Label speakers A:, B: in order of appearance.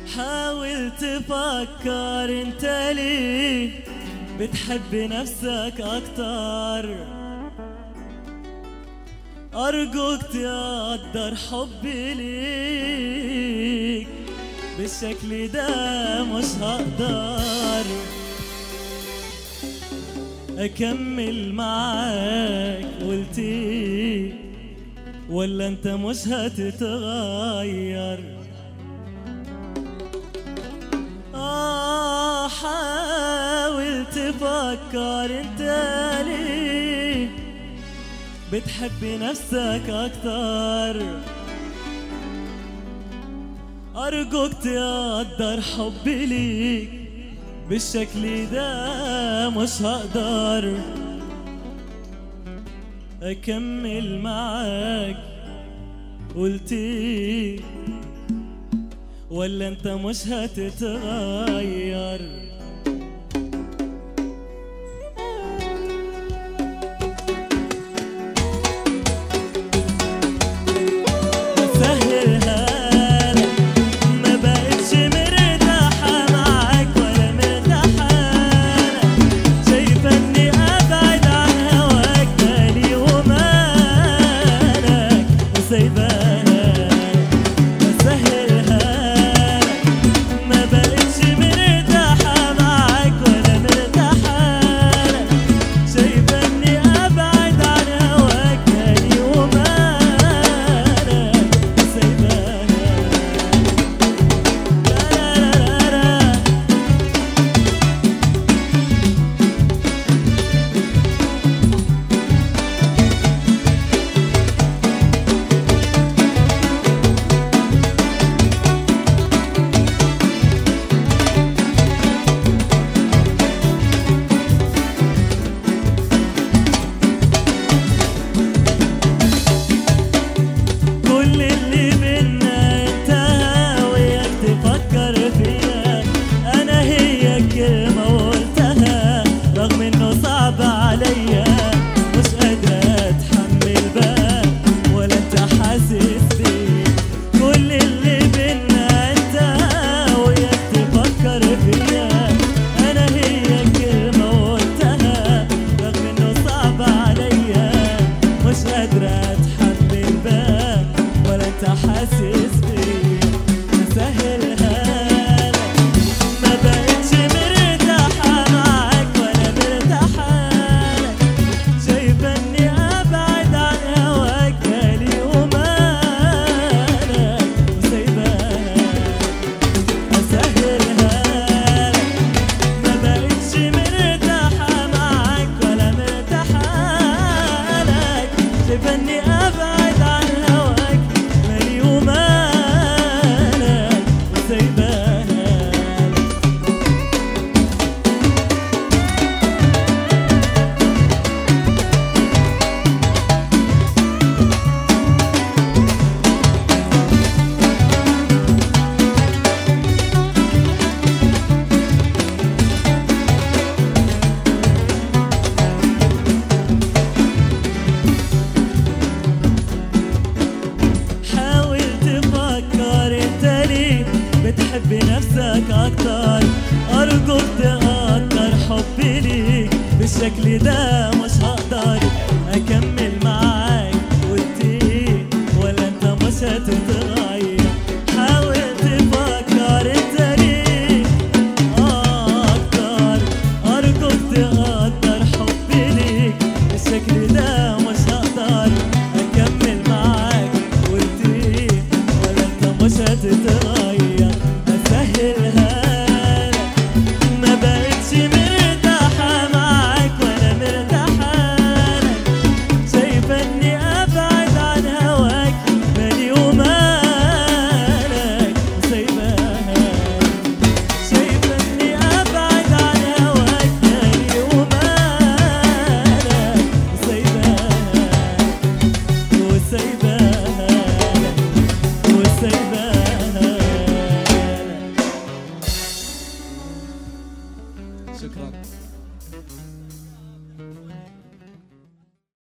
A: حاول تفكر انت ليه بتحب نفسك اكتر ارجوك تقدر حبي ليك بالشكل ده مش هقدر اكمل معاك قلت إيه؟ ولا انت مش هتتغير آه حاول تفكر انت ليه بتحب نفسك اكتر ارجوك تقدر حبي ليك بالشكل ده مش هقدر اكمل معاك قلت إيه؟ ولا انت مش هتتغير بسهلها لك ما بقتش مرتاحة معاك ولا مرتاحة لك شايفة إني أبعد عن هواك مالي ومالك وسايباها لك بسهلها لك ما بقتش مرتاحة معاك ولا مرتاحة لك شايفة إني أبعد عن هواك مالي ومالك وسايباها لك لا لا لا لا كل اللي بينا انتهى وياك تفكر فيا انا هي كلمة قلتها رغم انه صعب عليا مش قادرة اتحمل بقى ولا انت حاسس بيه كل اللي بينا انتهى وياك تفكر فيا انا هي كلمة قلتها رغم انه صعب عليا مش قادرة اتحمل بقى ولا انت حاسس بيه مسهلها لك ما بقتش مرتاحة معاك ولا مرتاحة لك شايفة اني ابعد عن هواك مالي ومالك وسايباها اسهلها لك ما بقتش مرتاحة معاك ولا مرتاحة لك شايفة اني ابعد عن هواك مالي ومالك وسايباها لك حاول تفكر انت ليه بتحب نفسك اكتر ارجوك تقدر حبي ليك بالشكل ده مش هقدر اكمل معاك قلت ايه ولا انت مش هتتغير حاول تفكر انت ليه اكتر ارجوك تقدر حبي ليك بالشكل ده مش هقدر اكمل معاك قلت ايه ولا انت مش هتتغير اسهلها لك ما بقتش مرتاحة معاك ولا مرتاحة لك شايفة اني ابعد عن هواك مالي ومالك وسايباها شايفة اني ابعد عن هواك مالي ومالك وسايباها وسايباها